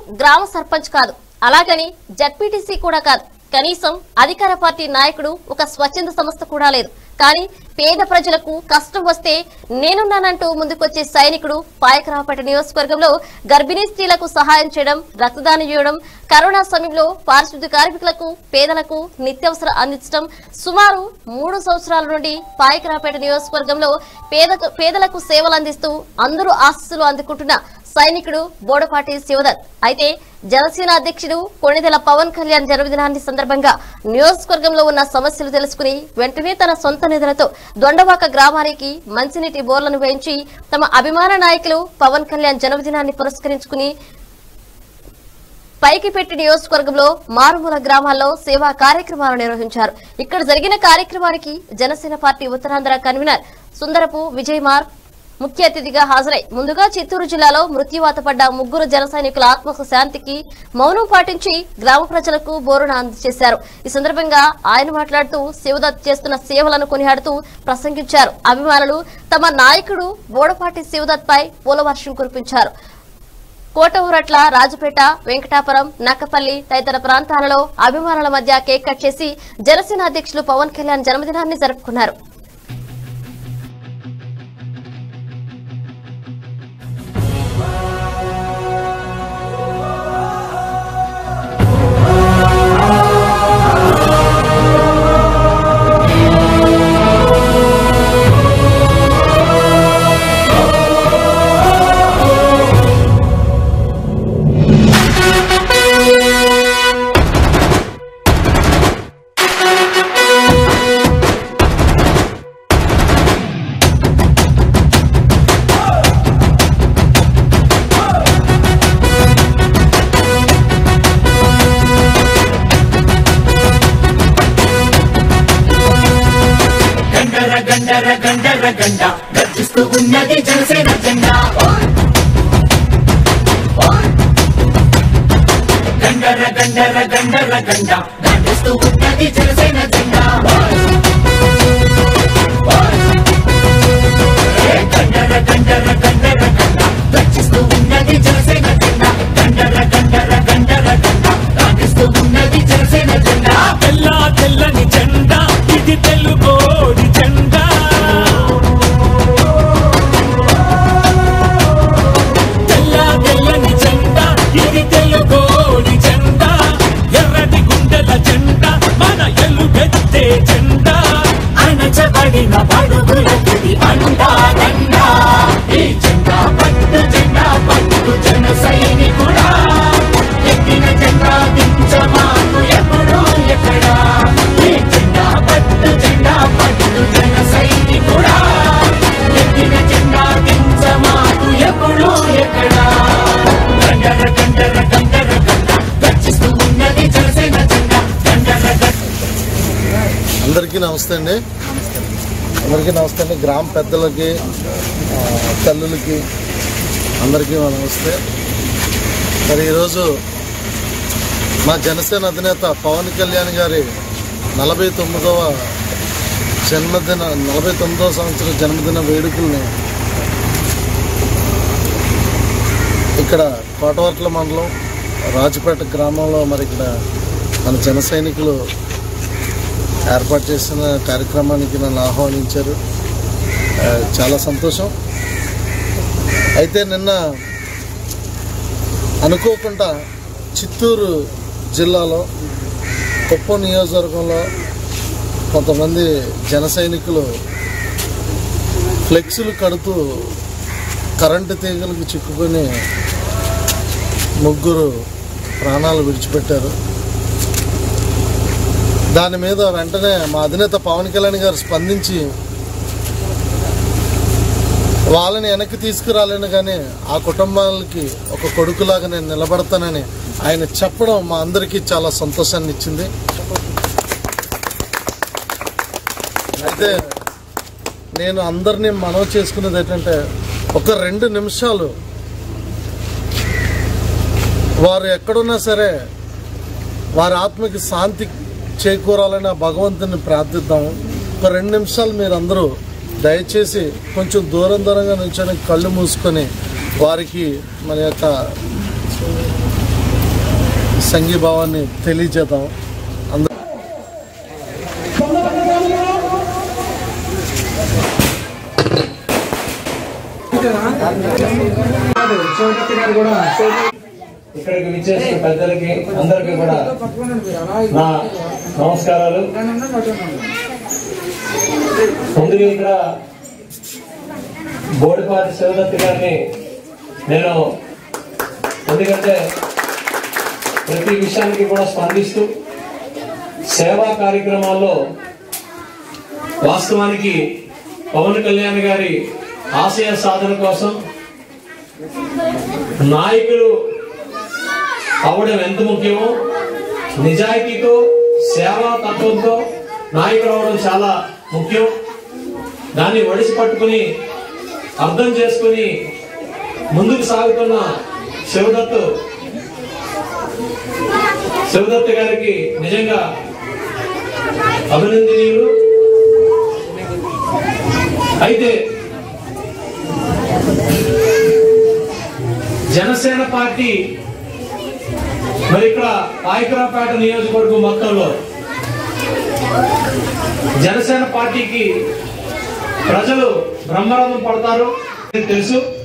గ్రామ సర్పంచ్ కాదు అలాగని జడ్పీటీసీ కూడా కాదు కనీసం అధికార పార్టీ నాయకుడు ఒక స్వచ్ఛంద సంస్థ కూడా లేదు కానీ పేద ప్రజలకు కష్టం వస్తే నేనున్నానంటూ ముందుకొచ్చే సైనికుడు పాయకరావుపేట నియోజకవర్గంలో గర్భిణీ స్త్రీలకు సహాయం చేయడం రక్తదానం చేయడం కరోనా సమయంలో పారిశుద్ధ్య కార్మికులకు పేదలకు నిత్యావసర అందించడం సుమారు మూడు సంవత్సరాల నుండి పాయకరావుపేట నియోజకవర్గంలో పేద పేదలకు సేవలు అందిస్తూ అందరూ ఆశీస్సులు అందుకుంటున్న సైనికుడు బోడపాటి శివదత్ అయితే జనసేన అధ్యక్షుడు కొణిదెల పవన్ కళ్యాణ్ జన్మదినాన్ని సందర్భంగా నియోజకవర్గంలో ఉన్న సమస్యలు తెలుసుకుని వెంటనే తన సొంత నిధులతో దొండవాక గ్రామానికి మంచినీటి బోర్లను వేయించి తమ అభిమాన నాయకులు పవన్ కళ్యాణ్ జన్మదినాన్ని పురస్కరించుకుని పైకి పెట్టి నియోజకవర్గంలో మారుమూల గ్రామాల్లో సేవా కార్యక్రమాలు నిర్వహించారు ఇక్కడ జరిగిన కార్యక్రమానికి జనసేన పార్టీ ఉత్తరాంధ్ర కన్వీనర్ సుందరపు విజయమార్ ముఖ్య అతిథిగా హాజరై ముందుగా చిత్తూరు జిల్లాలో మృత్యువాత పడ్డ ముగ్గురు జన సైనికుల ఆత్మకు శాంతికి మౌనం పాటించి గ్రామ ప్రజలకు బోరున అందజేశారు ఈ సందర్భంగా ఆయన మాట్లాడుతూ శివదత్ చేస్తున్న సేవలను కొనియాడుతూ ప్రసంగించారు అభిమానులు తమ నాయకుడు బోడపాటి శివదత్ పై పూలవర్షం కురిపించారు కోటఊరట్ల రాజపేట వెంకటాపురం నక్కపల్లి తదితర ప్రాంతాలలో అభిమానుల మధ్య కేక్ కట్ చేసి జనసేన అధ్యక్షులు పవన్ కళ్యాణ్ జన్మదినాన్ని జరుపుకున్నారు గండర గండర గండర గండ గర్జిస్తూ ఉన్నది జనసేన జెండా గండర గండర గండర గండ గర్జిస్తూ ఉన్నది జనసేన జెండా ఏ గండర గండర గండర గండ గర్జిస్తూ ఉన్నది జనసేన జెండా గండర గండర గండర గండ గర్జిస్తూ ఉన్నది జనసేన జెండా తెల్ల తెల్లని జెండా ఇది తెలుగోడి జెండా తెల్ల తెల్లని జెండా ఇది తెలుగోడి జెండా ఎర్రటి గుండెల జెండా మన ఎలుగెత్తే జెండా అణచబడిన బడుగులకి అండా దండా ఈ జెండా పట్టు జెండా పట్టు జన సైనికుడా ఎక్కిన జెండా దించమాకు ఎప్పుడు ఎక్కడా ఈ జెండా పట్టు జెండా పట్టు జన సైనికుడా ఎక్కిన జెండా దించమాకు ఎప్పుడు ఎక్కడా గండర గండర గండర గండ గర్జిస్తూ ఉన్నది జనసేన జెండా గండర గండర అందరికీ నమస్తే అండి అందరికీ నమస్తే అండి గ్రామ పెద్దలకి ఆ, తల్లులకి అందరికీ నమస్తే మరి ఈరోజు మా జనసేన అధినేత పవన్ కళ్యాణ్ గారి నలభై తొమ్మిదవ జన్మదిన నలభై తొమ్మిదవ సంవత్సరం జన్మదిన వేడుకల్ని ఇక్కడ కోటవర్ట్ల మండలం రాజపేట గ్రామంలో మరి ఇక్కడ మన జన సైనికులు ఏర్పాటు చేసిన కార్యక్రమానికి నన్ను ఆహ్వానించారు ఆ, చాలా సంతోషం అయితే నిన్న అనుకోకుండా చిత్తూరు జిల్లాలో కుప్పం నియోజకవర్గంలో కొంతమంది జన సైనికులు ఫ్లెక్సులు కడుతూ కరెంటు తీగలకు చిక్కుకొని ముగ్గురు ప్రాణాలు విడిచిపెట్టారు దాని మీద వెంటనే మా అధినేత పవన్ కళ్యాణ్ గారు స్పందించి వాళ్ళని వెనక్కి తీసుకురాలేను కానీ ఆ కుటుంబాలకి ఒక కొడుకులాగా నేను నిలబడతానని ఆయన చెప్పడం మా అందరికీ చాలా సంతోషాన్ని ఇచ్చింది అయితే నేను అందరినీ మనవి చేసుకునేది ఏంటంటే ఒక రెండు నిమిషాలు వారు ఎక్కడున్నా సరే వారి ఆత్మకి శాంతి చేకూరాలని ఆ భగవంతుని ప్రార్థిద్దాము ఒక రెండు నిమిషాలు మీరు అందరూ దయచేసి కొంచెం దూరం దూరంగా నుంచొని కళ్ళు మూసుకొని వారికి మన యొక్క సంఘీభావాన్ని తెలియజేద్దాం అందరూ ఇక్కడికి విచ్చేసిన పెద్దలకి అందరికీ కూడా నా నమస్కారాలు ముందుగా ఇక్కడ బోడిపాటి శివదత్తి గారిని నేను ఎందుకంటే ప్రతి విషయానికి కూడా స్పందిస్తూ సేవా కార్యక్రమాల్లో వాస్తవానికి పవన్ కళ్యాణ్ గారి ఆశయ సాధన కోసం నాయకులు అవడం ఎంత ముఖ్యమో నిజాయితీతో సేవా తత్వంతో నాయకుడు అవడం చాలా ముఖ్యం దాన్ని ఒడిసి పట్టుకుని అర్థం చేసుకుని ముందుకు సాగుతున్న శివదత్తు శివదత్త గారికి నిజంగా అభినందనీయులు అయితే జనసేన పార్టీ మరి ఇక్కడ పాయకరాపేట నియోజకవర్గం మొత్తంలో జనసేన పార్టీకి ప్రజలు బ్రహ్మరథం పడతారు తెలుసు